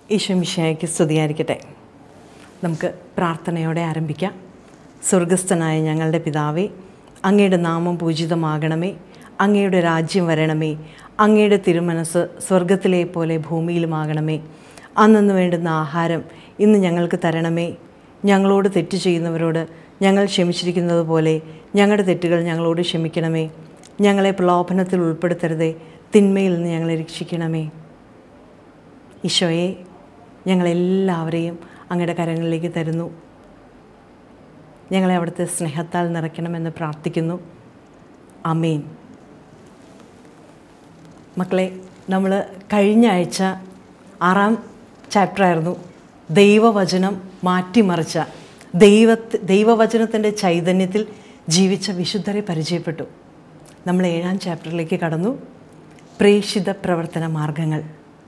ഈശ്വമിഷയ്ക്ക് സ്തുതിയായിരിക്കട്ടെ നമുക്ക് പ്രാർത്ഥനയോടെ ആരംഭിക്കാം സ്വർഗസ്ഥനായ ഞങ്ങളുടെ പിതാവേ അങ്ങയുടെ നാമം പൂജിതമാകണമേ അങ്ങയുടെ രാജ്യം വരണമേ അങ്ങയുടെ തിരുമനസ് സ്വർഗത്തിലെ പോലെ ഭൂമിയിലുമാകണമേ അന്നു വേണ്ടുന്ന ആഹാരം ഇന്ന് ഞങ്ങൾക്ക് തരണമേ ഞങ്ങളോട് തെറ്റ് ചെയ്യുന്നവരോട് ഞങ്ങൾ ക്ഷമിച്ചിരിക്കുന്നത് പോലെ ഞങ്ങളുടെ തെറ്റുകൾ ഞങ്ങളോട് ക്ഷമിക്കണമേ ഞങ്ങളെ പ്രലോഭനത്തിൽ ഉൾപ്പെടുത്തരുതേ തിന്മയിൽ നിന്ന് ഞങ്ങളെ രക്ഷിക്കണമേ ഈശോയെ ഞങ്ങളെല്ലാവരെയും അങ്ങയുടെ കരങ്ങളിലേക്ക് തരുന്നു ഞങ്ങളെ അവിടുത്തെ സ്നേഹത്താൽ നിറയ്ക്കണമെന്ന് പ്രാർത്ഥിക്കുന്നു അമേൻ മക്കളെ നമ്മൾ കഴിഞ്ഞ ആഴ്ച ആറാം ചാപ്റ്ററായിരുന്നു ദൈവവചനം മാറ്റിമറിച്ച ദൈവ ദൈവവചനത്തിൻ്റെ ചൈതന്യത്തിൽ ജീവിച്ച വിശുദ്ധരെ പരിചയപ്പെട്ടു നമ്മൾ ഏഴാം ചാപ്റ്ററിലേക്ക് കടന്നു പ്രേക്ഷിത പ്രവർത്തന മാർഗങ്ങൾ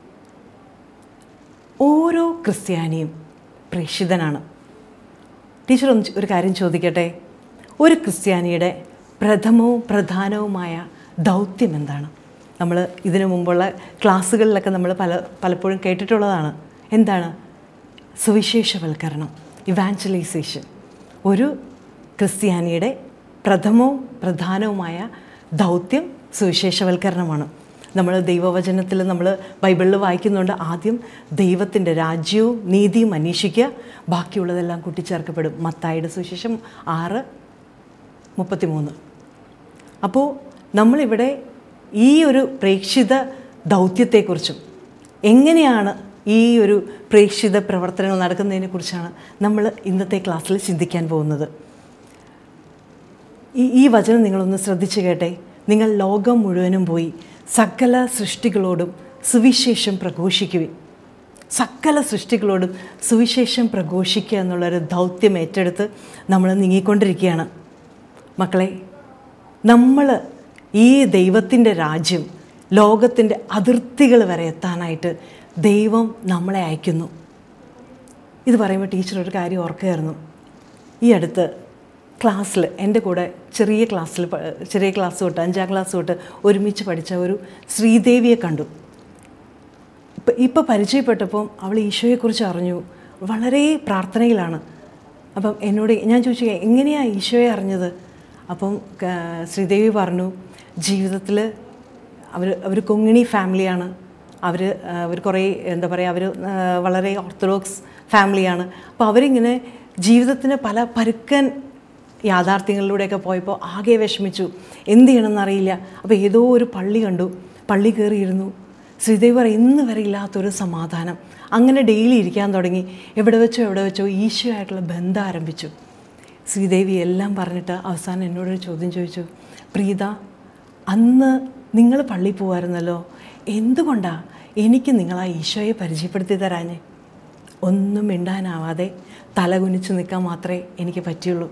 ഓരോ ക്രിസ്ത്യാനിയും പ്രേക്ഷിതനാണ് ടീച്ചർ ഒന്ന് ഒരു കാര്യം ചോദിക്കട്ടെ ഒരു ക്രിസ്ത്യാനിയുടെ പ്രഥമവും പ്രധാനവുമായ ദൗത്യം എന്താണ് നമ്മൾ ഇതിനു മുമ്പുള്ള ക്ലാസ്സുകളിലൊക്കെ നമ്മൾ പല പലപ്പോഴും കേട്ടിട്ടുള്ളതാണ് എന്താണ് സുവിശേഷവൽക്കരണം ഇവാഞ്ചലൈസേഷൻ ഒരു ക്രിസ്ത്യാനിയുടെ പ്രഥമവും പ്രധാനവുമായ ദൗത്യം സുവിശേഷവൽക്കരണമാണ് നമ്മൾ ദൈവവചനത്തിൽ നമ്മൾ ബൈബിളിൽ വായിക്കുന്നുണ്ട് ആദ്യം ദൈവത്തിൻ്റെ രാജ്യവും നീതിയും അന്വേഷിക്കുക ബാക്കിയുള്ളതെല്ലാം കൂട്ടിച്ചേർക്കപ്പെടും മത്തായുടെ സുവിശേഷം ആറ് മുപ്പത്തിമൂന്ന് അപ്പോൾ നമ്മളിവിടെ ഈ ഒരു പ്രേക്ഷിത ദൗത്യത്തെക്കുറിച്ചും എങ്ങനെയാണ് ഈ ഒരു പ്രേക്ഷിത പ്രവർത്തനങ്ങൾ നടക്കുന്നതിനെക്കുറിച്ചാണ് നമ്മൾ ഇന്നത്തെ ക്ലാസ്സിൽ ചിന്തിക്കാൻ പോകുന്നത് ഈ ഈ വചനം നിങ്ങളൊന്ന് ശ്രദ്ധിച്ചു കേട്ടെ നിങ്ങൾ ലോകം മുഴുവനും പോയി സകല സൃഷ്ടികളോടും സുവിശേഷം പ്രഘോഷിക്കുവിൻ സകല സൃഷ്ടികളോടും സുവിശേഷം പ്രഘോഷിക്കുക എന്നുള്ളൊരു ദൗത്യം ഏറ്റെടുത്ത് നമ്മൾ നീങ്ങിക്കൊണ്ടിരിക്കുകയാണ് മക്കളെ നമ്മൾ ഈ ദൈവത്തിൻ്റെ രാജ്യം ലോകത്തിൻ്റെ അതിർത്തികൾ വരെ എത്താനായിട്ട് ദൈവം നമ്മളെ അയക്കുന്നു ഇത് പറയുമ്പോൾ ടീച്ചർ ഒരു കാര്യം ഓർക്കുകയായിരുന്നു ഈ അടുത്ത് ക്ലാസ്സിൽ എൻ്റെ കൂടെ ചെറിയ ക്ലാസ്സിൽ ചെറിയ ക്ലാസ് തൊട്ട് അഞ്ചാം ക്ലാസ് തൊട്ട് ഒരുമിച്ച് പഠിച്ച ഒരു ശ്രീദേവിയെ കണ്ടു ഇപ്പം ഇപ്പോൾ പരിചയപ്പെട്ടപ്പം അവൾ ഈശോയെക്കുറിച്ച് അറിഞ്ഞു വളരെ പ്രാർത്ഥനയിലാണ് അപ്പം എന്നോട് ഞാൻ ചോദിച്ചു എങ്ങനെയാണ് ഈശോയെ അറിഞ്ഞത് അപ്പം ശ്രീദേവി പറഞ്ഞു ജീവിതത്തിൽ അവർ അവർ കൊങ്ങിണി ഫാമിലിയാണ് അവർ അവർ കുറേ എന്താ പറയുക അവർ വളരെ ഓർത്തഡോക്സ് ഫാമിലിയാണ് അപ്പോൾ അവരിങ്ങനെ ജീവിതത്തിന് പല പരുക്കൻ യാഥാർത്ഥ്യങ്ങളിലൂടെയൊക്കെ പോയപ്പോൾ ആകെ വിഷമിച്ചു എന്ത് ചെയ്യണമെന്നറിയില്ല അപ്പോൾ ഏതോ ഒരു പള്ളി കണ്ടു പള്ളി കയറിയിരുന്നു ശ്രീദേവി പറയും ഇന്ന് വരെ ഇല്ലാത്തൊരു സമാധാനം അങ്ങനെ ഡെയിലി ഇരിക്കാൻ തുടങ്ങി എവിടെ വെച്ചോ എവിടെ വെച്ചോ ഈശോയായിട്ടുള്ള ബന്ധം ആരംഭിച്ചു ശ്രീദേവി എല്ലാം പറഞ്ഞിട്ട് അവസാനം എന്നോടൊരു ചോദ്യം ചോദിച്ചു പ്രീത അന്ന് നിങ്ങൾ പള്ളി പോവായിരുന്നല്ലോ എന്തുകൊണ്ടാണ് എനിക്ക് നിങ്ങൾ ആ ഈശോയെ പരിചയപ്പെടുത്തി തരാഞ്ഞേ ഒന്നും മിണ്ടാനാവാതെ തല കുനിച്ച് നിൽക്കാൻ മാത്രമേ എനിക്ക് പറ്റുള്ളൂ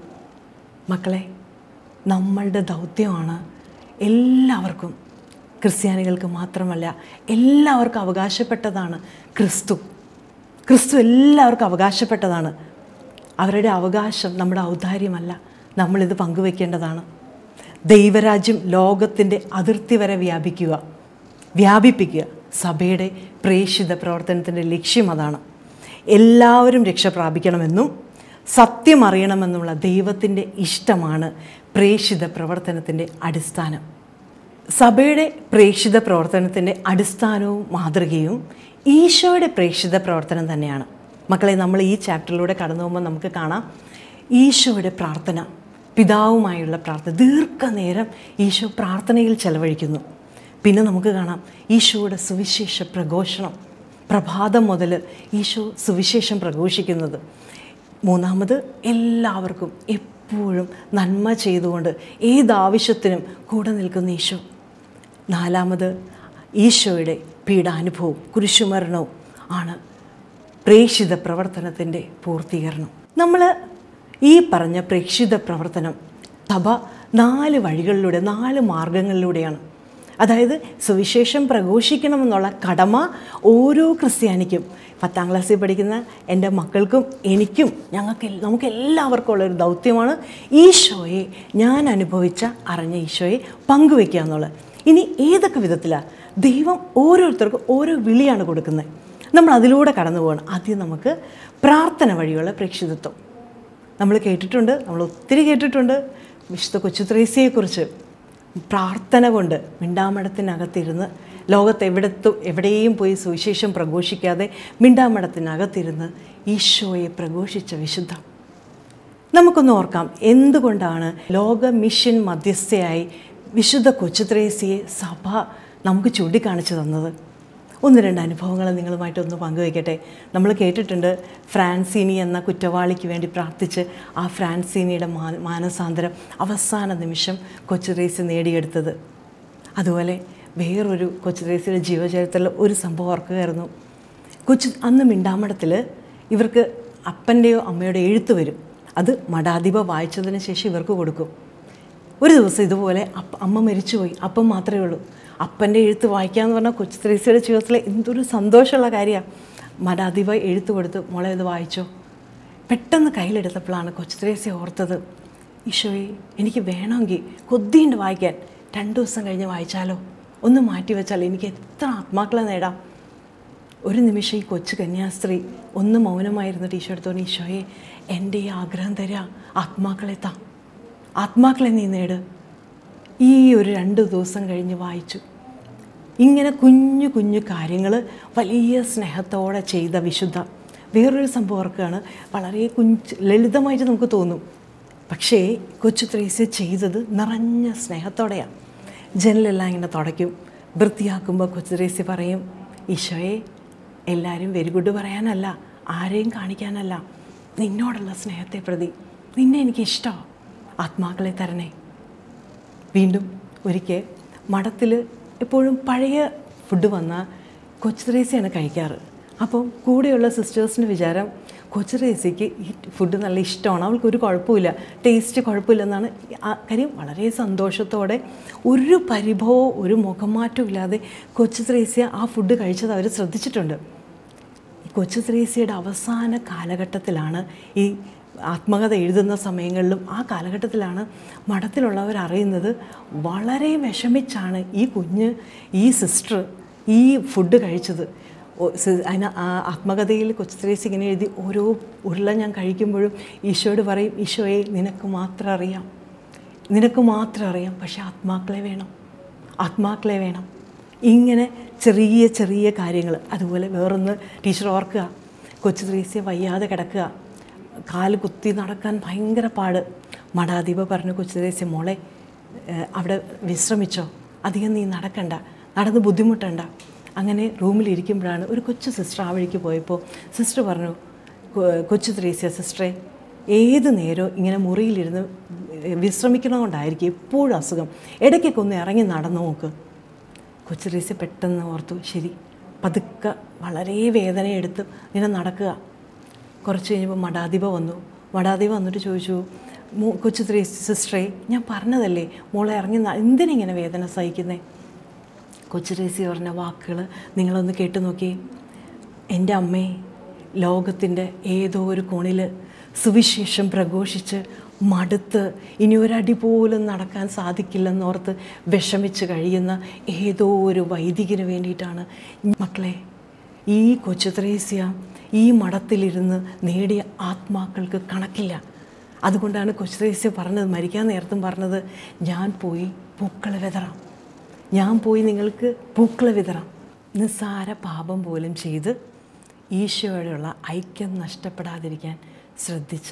മക്കളെ നമ്മളുടെ ദൗത്യമാണ് എല്ലാവർക്കും ക്രിസ്ത്യാനികൾക്ക് മാത്രമല്ല എല്ലാവർക്കും അവകാശപ്പെട്ടതാണ് ക്രിസ്തു ക്രിസ്തു എല്ലാവർക്കും അവകാശപ്പെട്ടതാണ് അവരുടെ അവകാശം നമ്മുടെ ഔദാര്യമല്ല നമ്മളിത് പങ്കുവെക്കേണ്ടതാണ് ദൈവരാജ്യം ലോകത്തിൻ്റെ അതിർത്തി വരെ വ്യാപിക്കുക വ്യാപിപ്പിക്കുക സഭയുടെ പ്രേക്ഷിത പ്രവർത്തനത്തിൻ്റെ ലക്ഷ്യം അതാണ് എല്ലാവരും രക്ഷ പ്രാപിക്കണമെന്നും സത്യം അറിയണമെന്നുള്ള ദൈവത്തിൻ്റെ ഇഷ്ടമാണ് പ്രേക്ഷിത പ്രവർത്തനത്തിൻ്റെ അടിസ്ഥാനം സഭയുടെ പ്രേക്ഷിത പ്രവർത്തനത്തിൻ്റെ അടിസ്ഥാനവും മാതൃകയും ഈശോയുടെ പ്രേക്ഷിത പ്രവർത്തനം തന്നെയാണ് മക്കളെ നമ്മൾ ഈ ചാപ്റ്ററിലൂടെ കടന്നു പോകുമ്പോൾ നമുക്ക് കാണാം ഈശോയുടെ പ്രാർത്ഥന പിതാവുമായുള്ള പ്രാർത്ഥന ദീർഘനേരം ഈശോ പ്രാർത്ഥനയിൽ ചെലവഴിക്കുന്നു പിന്നെ നമുക്ക് കാണാം ഈശോയുടെ സുവിശേഷ പ്രഘോഷണം പ്രഭാതം മുതൽ ഈശോ സുവിശേഷം പ്രഘോഷിക്കുന്നത് മൂന്നാമത് എല്ലാവർക്കും എപ്പോഴും നന്മ ചെയ്തുകൊണ്ട് ഏതാവശ്യത്തിനും കൂടെ നിൽക്കുന്ന ഈശോ നാലാമത് ഈശോയുടെ പീഡാനുഭവവും കുരിശുമരണവും ആണ് പ്രേക്ഷിത പ്രവർത്തനത്തിൻ്റെ പൂർത്തീകരണം നമ്മൾ ഈ പറഞ്ഞ പ്രേക്ഷിത പ്രവർത്തനം സഭ നാല് വഴികളിലൂടെ നാല് മാർഗങ്ങളിലൂടെയാണ് അതായത് സുവിശേഷം പ്രഘോഷിക്കണമെന്നുള്ള കടമ ഓരോ ക്രിസ്ത്യാനിക്കും പത്താം ക്ലാസ്സിൽ പഠിക്കുന്ന എൻ്റെ മക്കൾക്കും എനിക്കും ഞങ്ങൾക്ക് നമുക്ക് എല്ലാവർക്കും ഉള്ളൊരു ദൗത്യമാണ് ഈശോയെ ഞാൻ അനുഭവിച്ച അറിഞ്ഞ ഈശോയെ പങ്കുവെക്കുക എന്നുള്ളത് ഇനി ഏതൊക്കെ വിധത്തിലാണ് ദൈവം ഓരോരുത്തർക്കും ഓരോ വിളിയാണ് കൊടുക്കുന്നത് നമ്മൾ അതിലൂടെ കടന്നു പോകണം ആദ്യം നമുക്ക് പ്രാർത്ഥന വഴിയുള്ള പ്രേക്ഷിതത്വം നമ്മൾ കേട്ടിട്ടുണ്ട് നമ്മൾ ഒത്തിരി കേട്ടിട്ടുണ്ട് വിശുദ്ധ കൊച്ചുത്രേസ്യയെക്കുറിച്ച് പ്രാർത്ഥന കൊണ്ട് മിണ്ടാമടത്തിനകത്തിരുന്ന് ലോകത്ത് എവിടത്തും എവിടെയും പോയി സുവിശേഷം പ്രഘോഷിക്കാതെ മിണ്ടാമടത്തിനകത്തിരുന്ന് ഈശോയെ പ്രഘോഷിച്ച വിശുദ്ധ നമുക്കൊന്ന് ഓർക്കാം എന്തുകൊണ്ടാണ് ലോക മിഷൻ മധ്യസ്ഥയായി വിശുദ്ധ കൊച്ചുത്രേസ്യയെ സഭ നമുക്ക് ചൂണ്ടിക്കാണിച്ചു തന്നത് ഒന്ന് രണ്ട് അനുഭവങ്ങൾ നിങ്ങളുമായിട്ടൊന്ന് പങ്കുവയ്ക്കട്ടെ നമ്മൾ കേട്ടിട്ടുണ്ട് ഫ്രാൻസിനി എന്ന കുറ്റവാളിക്ക് വേണ്ടി പ്രാർത്ഥിച്ച് ആ ഫ്രാൻസിനിയുടെ മാ മാനസാന്തരം അവസാന നിമിഷം കൊച്ചുത്രേസ്യ നേടിയെടുത്തത് അതുപോലെ വേറൊരു കൊച്ചുത്രേസ്യയുടെ ജീവചരിത്രത്തിൽ ഒരു സംഭവം ഓർക്കുകയായിരുന്നു കൊച്ചു അന്ന് മിണ്ടാമടത്തിൽ ഇവർക്ക് അപ്പൻ്റെയോ അമ്മയുടെയോ എഴുത്ത് വരും അത് മഠാധിപ വായിച്ചതിന് ശേഷം ഇവർക്ക് കൊടുക്കും ഒരു ദിവസം ഇതുപോലെ അപ്പ അമ്മ മരിച്ചുപോയി അപ്പം മാത്രമേ ഉള്ളൂ അപ്പൻ്റെ എഴുത്ത് വായിക്കാമെന്ന് പറഞ്ഞാൽ കൊച്ചു ത്രേസ്യയുടെ ജീവിതത്തിലെ എന്തൊരു സന്തോഷമുള്ള കാര്യമാണ് മഠാധിപ എഴുത്ത് കൊടുത്ത് മോളെ ഇത് വായിച്ചോ പെട്ടെന്ന് കയ്യിലെടുത്തപ്പോഴാണ് കൊച്ചു ത്രേസ്യ ഓർത്തത് ഈശോയെ എനിക്ക് വേണമെങ്കിൽ കൊതിയുണ്ട് വായിക്കാൻ രണ്ട് ദിവസം കഴിഞ്ഞ് വായിച്ചാലോ ഒന്ന് മാറ്റി വെച്ചാൽ എനിക്ക് എത്ര ആത്മാക്കളെ നേടാം ഒരു നിമിഷം ഈ കൊച്ചു കന്യാസ്ത്രീ ഒന്ന് മൗനമായിരുന്നിട്ട് ഈശോ എടുത്തോണ്ട് ഈശോയെ എൻ്റെ ഈ ആഗ്രഹം തരാ ആത്മാക്കളെ താ ആത്മാക്കളെ നീ നേട് ഈ ഒരു രണ്ട് ദിവസം കഴിഞ്ഞ് വായിച്ചു ഇങ്ങനെ കുഞ്ഞു കുഞ്ഞു കാര്യങ്ങൾ വലിയ സ്നേഹത്തോടെ ചെയ്ത വിശുദ്ധ വേറൊരു സംഭവം ഓർക്കുകയാണ് വളരെ കുഞ്ച് ലളിതമായിട്ട് നമുക്ക് തോന്നും പക്ഷേ കൊച്ചു ത്രേസ്യ ചെയ്തത് നിറഞ്ഞ സ്നേഹത്തോടെയാണ് ജനലെല്ലാം ഇങ്ങനെ തുടയ്ക്കും വൃത്തിയാക്കുമ്പോൾ കൊച്ചു ത്രേസ്യ പറയും ഈശോയെ എല്ലാവരും വെരി ഗുഡ് പറയാനല്ല ആരെയും കാണിക്കാനല്ല നിന്നോടുള്ള സ്നേഹത്തെ പ്രതി നിന്നെ എനിക്ക് ഇഷ്ടമാണ് ആത്മാക്കളെ തരണേ വീണ്ടും ഒരിക്കൽ മഠത്തിൽ എപ്പോഴും പഴയ ഫുഡ് വന്നാൽ കൊച്ചുറേസിയാണ് കഴിക്കാറ് അപ്പം കൂടെയുള്ള സിസ്റ്റേഴ്സിന് വിചാരം കൊച്ചുറേസിക്ക് ഈ ഫുഡ് നല്ല ഇഷ്ടമാണ് അവൾക്ക് ഒരു കുഴപ്പമില്ല ടേസ്റ്റ് കുഴപ്പമില്ലെന്നാണ് ആ കാര്യം വളരെ സന്തോഷത്തോടെ ഒരു പരിഭവമോ ഒരു മുഖമാറ്റവും ഇല്ലാതെ കൊച്ചു ത്രേസ്യ ആ ഫുഡ് കഴിച്ചത് അവർ ശ്രദ്ധിച്ചിട്ടുണ്ട് ഈ കൊച്ചു ത്രേസ്യയുടെ അവസാന കാലഘട്ടത്തിലാണ് ഈ ആത്മകഥ എഴുതുന്ന സമയങ്ങളിലും ആ കാലഘട്ടത്തിലാണ് മഠത്തിലുള്ളവർ അറിയുന്നത് വളരെ വിഷമിച്ചാണ് ഈ കുഞ്ഞ് ഈ സിസ്റ്റർ ഈ ഫുഡ് കഴിച്ചത് ഓ- സി- അതിന് ആ ആത്മകഥയിൽ കൊച്ചു ത്രേസ്യ ഇങ്ങനെ എഴുതി ഓരോ ഉരുള ഞാൻ കഴിക്കുമ്പോഴും ഈശോയോട് പറയും ഈശോയെ നിനക്ക് മാത്രം അറിയാം നിനക്ക് മാത്രം അറിയാം പക്ഷെ ആത്മാക്കളെ വേണം ആത്മാക്കളെ വേണം ഇങ്ങനെ ചെറിയ ചെറിയ കാര്യങ്ങൾ അതുപോലെ വേറൊന്ന് ടീച്ചർ ഓർക്കുക കൊച്ചു ത്രേസ്യ വയ്യാതെ കിടക്കുക കാല് കുത്തി നടക്കാൻ ഭയങ്കര പാട് മഠാധിപ പറഞ്ഞു കൊച്ചു ത്രേസ്യ മോളെ ഏഹ്, അവിടെ വിശ്രമിച്ചോ അധികം നീ നടക്കണ്ട നടന്ന് ബുദ്ധിമുട്ടണ്ട അങ്ങനെ റൂമിലിരിക്കുമ്പോഴാണ് ഒരു കൊച്ചു സിസ്റ്റർ ആ വഴിക്ക് പോയപ്പോൾ സിസ്റ്റർ പറഞ്ഞു "കൊ- കൊച്ചു ത്രേസ്യ സിസ്റ്ററെ ഏത് നേരവും ഇങ്ങനെ മുറിയിലിരുന്ന് വിശ്രമിക്കണതുകൊണ്ടായിരിക്കും എപ്പോഴും അസുഖം ഇടയ്ക്കൊക്കെ ഒന്ന് ഇറങ്ങി നടന്നു നോക്ക് കൊച്ചു ത്രേസ്യ പെട്ടെന്ന് ഓർത്തു ശരി പതുക്കെ വളരെ വേദനയെടുത്ത് ഇങ്ങനെ നടക്കുക കുറച്ച് കഴിഞ്ഞപ്പോൾ മഠാധിപ വന്നു മഠാധിപ വന്നിട്ട് ചോദിച്ചു "മോ- കൊച്ചു ത്രേസ്യ സിസ്റ്ററെ ഞാൻ പറഞ്ഞതല്ലേ മോളെ ഇറങ്ങി ന- എന്തിനിങ്ങനെ വേദന സഹിക്കുന്നേ കൊച്ചു ത്രേസ്യ പറഞ്ഞ വാക്കുകൾ നിങ്ങളൊന്ന് കേട്ടു നോക്കിയേ എൻ്റെ അമ്മേ ലോകത്തിൻ്റെ ഏതോ ഒരു കോണിൽ സുവിശേഷം പ്രഘോഷിച്ച് മടുത്ത് ഇനി ഒരടി പോലും നടക്കാൻ സാധിക്കില്ലെന്നോർത്ത് വിഷമിച്ച് കഴിയുന്ന ഏതോ ഒരു വൈദികന് വേണ്ടിയിട്ടാണ് മക്കളെ ഈ കൊച്ചു ത്രേസ്യ ഈ മഠത്തിലിരുന്ന് നേടിയ ആത്മാക്കൾക്ക് കണക്കില്ല അതുകൊണ്ടാണ് കൊച്ചു ത്രേസ്യ പറഞ്ഞത് മരിക്കാൻ നേരത്തും പറഞ്ഞത് ഞാൻ പോയി പൂക്കൾ വിതറാം ഞാൻ പോയി നിങ്ങൾക്ക് പൂക്കൾ വിതറാം നിസ്സാര പാപം പോലും ചെയ്ത് ഈശോയോടുള്ള ഐക്യം നഷ്ടപ്പെടാതിരിക്കാൻ ശ്രദ്ധിച്ച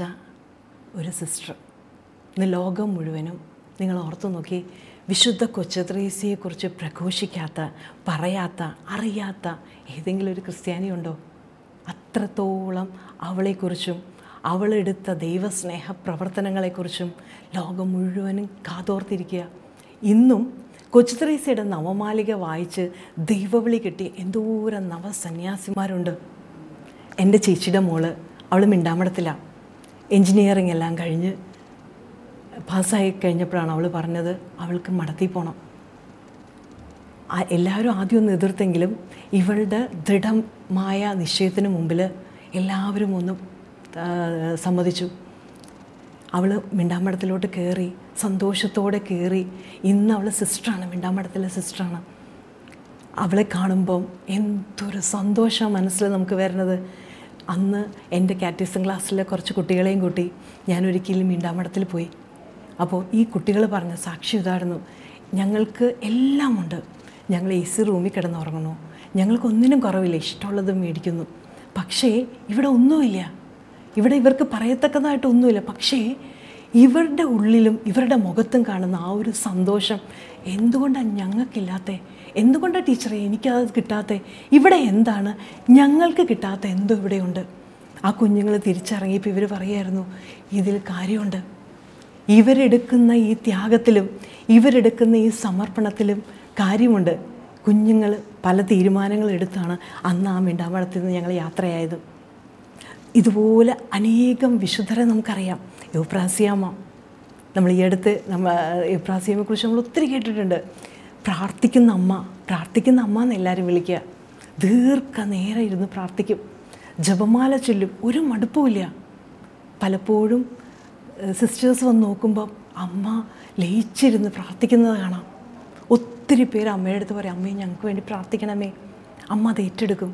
ഒരു സിസ്റ്റർ ഇന്ന് ലോകം മുഴുവനും നിങ്ങൾ ഓർത്തു നോക്കി വിശുദ്ധ കൊച്ചത്രേസ്യയെക്കുറിച്ച് പ്രഘോഷിക്കാത്ത പറയാത്ത അറിയാത്ത ഏതെങ്കിലും ഒരു ക്രിസ്ത്യാനി ഉണ്ടോ അത്രത്തോളം അവളെക്കുറിച്ചും അവളെടുത്ത ദൈവസ്നേഹ പ്രവർത്തനങ്ങളെക്കുറിച്ചും ലോകം മുഴുവനും കാതോർത്തിരിക്കുക ഇന്നും കൊച്ചുത്രേസ്യയുടെ നവമാലിക വായിച്ച് ദൈവവിളി കിട്ടിയ എന്തോരം നവസന്യാസിമാരുണ്ട് എൻ്റെ ചേച്ചിയുടെ മോള് അവൾ മിണ്ടാമടത്തിലാണ് എൻജിനീയറിംഗ് എല്ലാം കഴിഞ്ഞ് പാസ്സായി കഴിഞ്ഞപ്പോഴാണ് അവൾ പറഞ്ഞത് അവൾക്ക് മടത്തിൽ പോകണം ആ എല്ലാവരും ആദ്യം ഒന്ന് എതിർത്തെങ്കിലും ഇവളുടെ ദൃഢമായ നിശ്ചയത്തിന് മുമ്പിൽ എല്ലാവരും ഒന്ന് ആ, സമ്മതിച്ചു അവൾ മിണ്ടാമടത്തിലോട്ട് കയറി സന്തോഷത്തോടെ കയറി ഇന്ന് അവൾ സിസ്റ്ററാണ് മിണ്ടാമടത്തിലെ സിസ്റ്ററാണ് അവളെ കാണുമ്പം എന്തൊരു സന്തോഷം മനസ്സിൽ നമുക്ക് വരുന്നത് അന്ന് എൻ്റെ കാറ്റീസം ക്ലാസ്സിലെ കുറച്ച് കുട്ടികളെയും കൂട്ടി ഞാനൊരിക്കലും മീണ്ടാമഠത്തിൽ പോയി അപ്പോൾ ഈ കുട്ടികൾ പറഞ്ഞ സാക്ഷി ഇതായിരുന്നു ഞങ്ങൾക്ക് എല്ലാമുണ്ട് ഞങ്ങൾ എ സി റൂമിൽ കിടന്നുറങ്ങണു ഞങ്ങൾക്കൊന്നിനും കുറവില്ല ഇഷ്ടമുള്ളത് മേടിക്കുന്നു പക്ഷേ ഇവിടെ ഒന്നുമില്ല ഇവിടെ ഇവർക്ക് പറയത്തക്കതായിട്ട് ഒന്നുമില്ല പക്ഷേ ഇവരുടെ ഉള്ളിലും ഇവരുടെ മുഖത്തും കാണുന്ന ആ ഒരു സന്തോഷം എന്തുകൊണ്ടാണ് ഞങ്ങൾക്കില്ലാത്ത എന്തുകൊണ്ടാണ് ടീച്ചറെ എനിക്കത് കിട്ടാത്ത ഇവിടെ എന്താണ് ഞങ്ങൾക്ക് കിട്ടാത്ത എന്തോ ഇവിടെയുണ്ട് ആ കുഞ്ഞുങ്ങൾ തിരിച്ചിറങ്ങിയപ്പോൾ ഇവർ പറയായിരുന്നു ഇതിൽ കാര്യമുണ്ട് ഇവരെടുക്കുന്ന ഈ ത്യാഗത്തിലും ഇവരെടുക്കുന്ന ഈ സമർപ്പണത്തിലും കാര്യമുണ്ട് കുഞ്ഞുങ്ങൾ പല തീരുമാനങ്ങൾ എടുത്താണ് അന്ന് ആ മിണ്ടാമടത്തിൽ നിന്ന് ഞങ്ങൾ യാത്രയായത് ഇതുപോലെ അനേകം വിശുദ്ധരെ നമുക്കറിയാം യുപ്രാസിയാമ്മ നമ്മൾ ഈ അടുത്ത് നമ്മൾ യുപ്രാസിയമ്മയെക്കുറിച്ച് നമ്മൾ ഒത്തിരി കേട്ടിട്ടുണ്ട് പ്രാർത്ഥിക്കുന്ന അമ്മ പ്രാർത്ഥിക്കുന്ന അമ്മ എന്ന് എല്ലാവരും വിളിക്കുക ദീർഘനേരം ഇരുന്ന് പ്രാർത്ഥിക്കും ജപമാല ചൊല്ലും ഒരു മടുപ്പുമില്ല പലപ്പോഴും സിസ്റ്റേഴ്സ് വന്ന് നോക്കുമ്പോൾ അമ്മ ലയിച്ചിരുന്ന് പ്രാർത്ഥിക്കുന്നത് കാണാം ഒത്തിരി പേര് അമ്മയുടെ അടുത്ത് പറയും അമ്മയെ ഞങ്ങൾക്ക് വേണ്ടി പ്രാർത്ഥിക്കണമേ അമ്മ അത് ഏറ്റെടുക്കും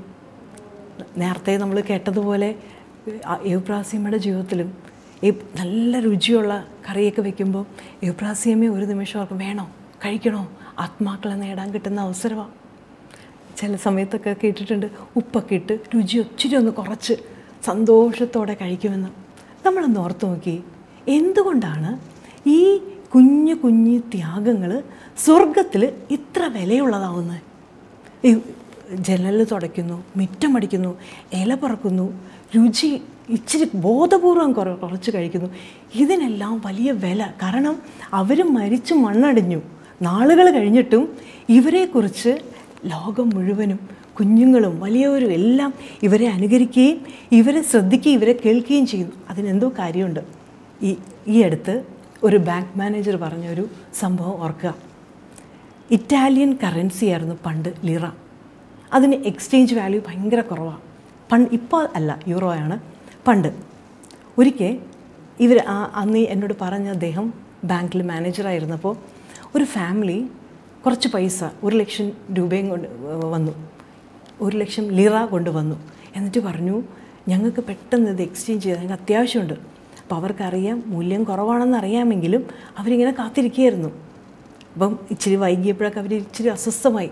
നേരത്തെ നമ്മൾ കേട്ടതുപോലെ യുപ്രാസിയമ്മയുടെ ജീവിതത്തിലും ഈ നല്ല രുചിയുള്ള കറിയൊക്കെ വെക്കുമ്പോൾ യുപ്രാസിയമ്മയെ ഒരു നിമിഷം അവർക്ക് വേണോ കഴിക്കണോ ആത്മാക്കളെ നേടാൻ കിട്ടുന്ന അവസരമാണ് ചില സമയത്തൊക്കെ കേട്ടിട്ടുണ്ട് ഉപ്പൊക്കെ ഇട്ട് രുചി ഒത്തിരി ഒന്ന് കുറച്ച് സന്തോഷത്തോടെ കഴിക്കുമെന്ന് നമ്മളൊന്ന് ഓർത്ത് നോക്കി എന്തുകൊണ്ടാണ് ഈ കുഞ്ഞു കുഞ്ഞു ത്യാഗങ്ങൾ സ്വർഗത്തിൽ ഇത്ര വിലയുള്ളതാവുന്നത് ഈ ജനൽ തുടയ്ക്കുന്നു മിറ്റമടിക്കുന്നു ഇല പറക്കുന്നു രുചി ഇച്ചിരി ബോധപൂർവം കുറ കുറച്ച് കഴിക്കുന്നു ഇതിനെല്ലാം വലിയ വില കാരണം അവർ മരിച്ച് മണ്ണടിഞ്ഞു നാളുകൾ കഴിഞ്ഞിട്ടും ഇവരെക്കുറിച്ച് ലോകം മുഴുവനും കുഞ്ഞുങ്ങളും വലിയവരും എല്ലാം ഇവരെ അനുകരിക്കുകയും ഇവരെ ശ്രദ്ധിക്കുകയും ഇവരെ കേൾക്കുകയും ചെയ്യുന്നു അതിനെന്തോ കാര്യമുണ്ട് ഈ ഈ അടുത്ത് ഒരു ബാങ്ക് മാനേജർ പറഞ്ഞൊരു സംഭവം ഓർക്കുക ഇറ്റാലിയൻ കറൻസി ആയിരുന്നു പണ്ട് ലിറ അതിന് എക്സ്ചേഞ്ച് വാല്യൂ ഭയങ്കര കുറവാണ് പണ്ട് ഇപ്പോൾ അല്ല യൂറോ ആണ് പണ്ട് ഒരിക്കൽ ഇവർ ആ അന്ന് എന്നോട് പറഞ്ഞ അദ്ദേഹം ബാങ്കിൽ മാനേജറായിരുന്നപ്പോൾ ഒരു ഫാമിലി കുറച്ച് പൈസ ഒരു ലക്ഷം രൂപയും കൊണ്ട് വന്നു ഒരു ലക്ഷം ലിറ കൊണ്ടുവന്നു എന്നിട്ട് പറഞ്ഞു ഞങ്ങൾക്ക് പെട്ടെന്ന് ഇത് എക്സ്ചേഞ്ച് ചെയ്ത് ഞങ്ങൾക്ക് അത്യാവശ്യമുണ്ട് അപ്പോൾ അവർക്കറിയാം മൂല്യം കുറവാണെന്ന് അറിയാമെങ്കിലും അവരിങ്ങനെ കാത്തിരിക്കുകയായിരുന്നു അപ്പം ഇച്ചിരി വൈകിയപ്പോഴൊക്കെ അവർ ഇച്ചിരി അസ്വസ്ഥമായി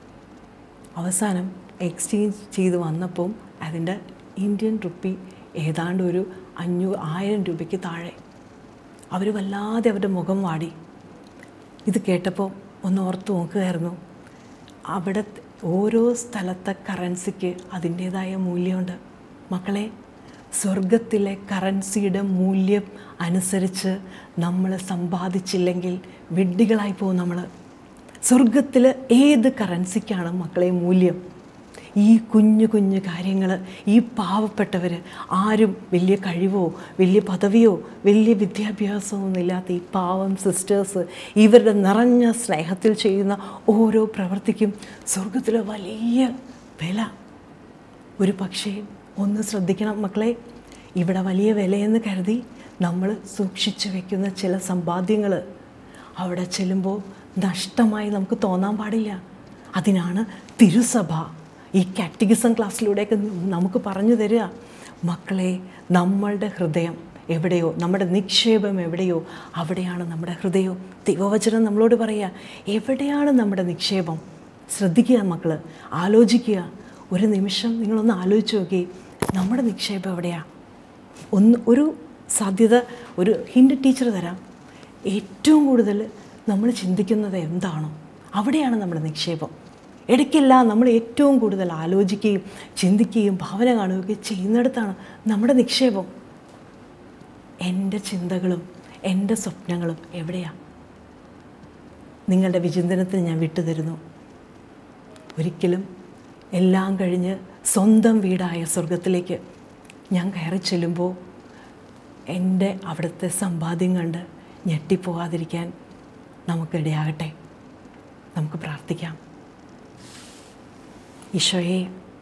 അവസാനം എക്സ്ചേഞ്ച് ചെയ്ത് വന്നപ്പം അതിൻ്റെ ഇന്ത്യൻ റുപ്പി ഏതാണ്ട് ഒരു അഞ്ഞൂ ആയിരം രൂപയ്ക്ക് താഴെ അവർ വല്ലാതെ അവരുടെ മുഖം വാടി ഇത് കേട്ടപ്പോൾ ഒന്ന് ഓർത്ത് നോക്കുകയായിരുന്നു അവിടെ ഓരോ സ്ഥലത്തെ കറൻസിക്ക് അതിൻ്റേതായ മൂല്യമുണ്ട് മക്കളെ സ്വർഗത്തിലെ കറൻസിയുടെ മൂല്യം അനുസരിച്ച് നമ്മൾ സമ്പാദിച്ചില്ലെങ്കിൽ വിഡ്ഢികളായി പോകും നമ്മൾ സ്വർഗത്തിൽ ഏത് കറൻസിക്കാണ് മക്കളെ മൂല്യം ഈ കുഞ്ഞു കുഞ്ഞു കാര്യങ്ങൾ ഈ പാവപ്പെട്ടവർ ആരും വലിയ കഴിവോ വലിയ പദവിയോ വലിയ വിദ്യാഭ്യാസമോ ഒന്നുമില്ലാത്ത ഈ പാവം സിസ്റ്റേഴ്സ് ഇവരുടെ നിറഞ്ഞ സ്നേഹത്തിൽ ചെയ്യുന്ന ഓരോ പ്രവൃത്തിക്കും സ്വർഗത്തിലെ വലിയ വില ഒരു പക്ഷേ ഒന്ന് ശ്രദ്ധിക്കണം മക്കളെ ഇവിടെ വലിയ വിലയെന്ന് കരുതി നമ്മൾ സൂക്ഷിച്ചു വെക്കുന്ന ചില സമ്പാദ്യങ്ങൾ അവിടെ ചെല്ലുമ്പോൾ നഷ്ടമായി നമുക്ക് തോന്നാൻ പാടില്ല അതിനാണ് തിരുസഭ ഈ കാറ്റഗിസം ക്ലാസ്സിലൂടെയൊക്കെ നമുക്ക് പറഞ്ഞു തരിക മക്കളെ നമ്മളുടെ ഹൃദയം എവിടെയോ നമ്മുടെ നിക്ഷേപം എവിടെയോ അവിടെയാണ് നമ്മുടെ ഹൃദയം ദൈവവചനം നമ്മളോട് പറയുക എവിടെയാണ് നമ്മുടെ നിക്ഷേപം ശ്രദ്ധിക്കുക മക്കൾ ആലോചിക്കുക ഒരു നിമിഷം നിങ്ങളൊന്ന് ആലോചിച്ച് നോക്കി നമ്മുടെ നിക്ഷേപം എവിടെയാണ് ഒന്ന് ഒരു സാധ്യത ഒരു ഹിൻഡ് ടീച്ചർ തരാം ഏറ്റവും കൂടുതൽ നമ്മൾ ചിന്തിക്കുന്നത് എന്താണോ അവിടെയാണ് നമ്മുടെ നിക്ഷേപം ഇടയ്ക്കെല്ലാം നമ്മൾ ഏറ്റവും കൂടുതൽ ആലോചിക്കുകയും ചിന്തിക്കുകയും ഭാവന കാണുകയും ചെയ്യുന്നിടത്താണ് നമ്മുടെ നിക്ഷേപം എൻ്റെ ചിന്തകളും എൻ്റെ സ്വപ്നങ്ങളും എവിടെയാണ് നിങ്ങളുടെ വിചിന്തനത്തിന് ഞാൻ വിട്ടുതരുന്നു ഒരിക്കലും എല്ലാം കഴിഞ്ഞ് സ്വന്തം വീടായ സ്വർഗത്തിലേക്ക് ഞാൻ കയറി ചെല്ലുമ്പോൾ എൻ്റെ അവിടുത്തെ സമ്പാദ്യം കണ്ട് ഞെട്ടിപ്പോകാതിരിക്കാൻ നമുക്കിടയാകട്ടെ നമുക്ക് പ്രാർത്ഥിക്കാം ഈശോയെ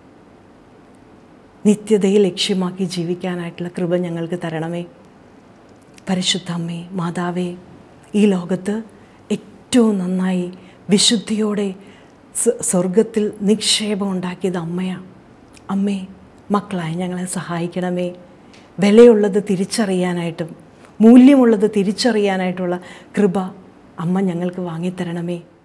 നിത്യതയെ ലക്ഷ്യമാക്കി ജീവിക്കാനായിട്ടുള്ള കൃപ ഞങ്ങൾക്ക് തരണമേ പരിശുദ്ധ അമ്മേ മാതാവേ ഈ ലോകത്ത് ഏറ്റവും നന്നായി വിശുദ്ധിയോടെ സ്- സ്വർഗത്തിൽ നിക്ഷേപം ഉണ്ടാക്കിയത് അമ്മയാണ് അമ്മേ മക്കളായ ഞങ്ങളെ സഹായിക്കണമേ വിലയുള്ളത് തിരിച്ചറിയാനായിട്ടും മൂല്യമുള്ളത് തിരിച്ചറിയാനായിട്ടുള്ള കൃപ അമ്മ ഞങ്ങൾക്ക് വാങ്ങിത്തരണമേ